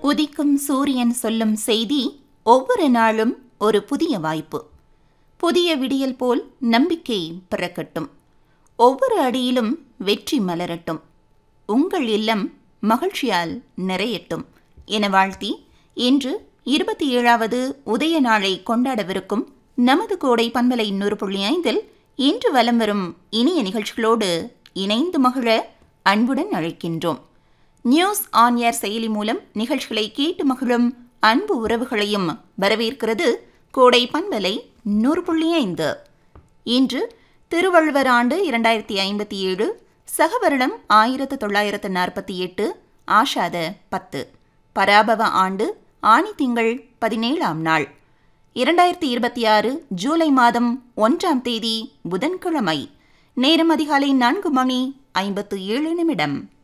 உதிக்கும் சூரியன் சொல்லும் செய்தி ஒவ்வொரு நாளும் ஒரு புதிய வாய்ப்பு புதிய விடியல் போல் நம்பிக்கை பிறக்கட்டும் ஒவ்வொரு அடியிலும் வெற்றி மலரட்டும் உங்கள் இல்லம் மகிழ்ச்சியால் நிறையட்டும் என வாழ்த்தி இன்று இருபத்தி ஏழாவது உதய நாளை கொண்டாடவிருக்கும் நமது கோடை பண்பலை நூறு புள்ளி ஐந்தில் இன்று வலம் வரும் இனிய நிகழ்ச்சிகளோடு இணைந்து மகிழ அன்புடன் அழைக்கின்றோம் நியூஸ் ஆன் ஏர் செயலி மூலம் நிகழ்ச்சிகளை கேட்டு மகிழும் அன்பு உறவுகளையும் வரவேற்கிறது கோடை பண்பலை நூறு புள்ளி ஐந்து இன்று திருவள்ளுவர் ஆண்டு இரண்டாயிரத்தி ஐம்பத்தி ஏழு சகவருடம் ஆயிரத்து தொள்ளாயிரத்து நாற்பத்தி எட்டு ஆஷாத பத்து பராபவ ஆண்டு ஆணி திங்கள் பதினேழாம் நாள் இரண்டாயிரத்தி இருபத்தி ஆறு ஜூலை மாதம் ஒன்றாம் தேதி புதன்கிழமை நேரம் அதிகாலை நான்கு மணி ஐம்பத்து ஏழு நிமிடம்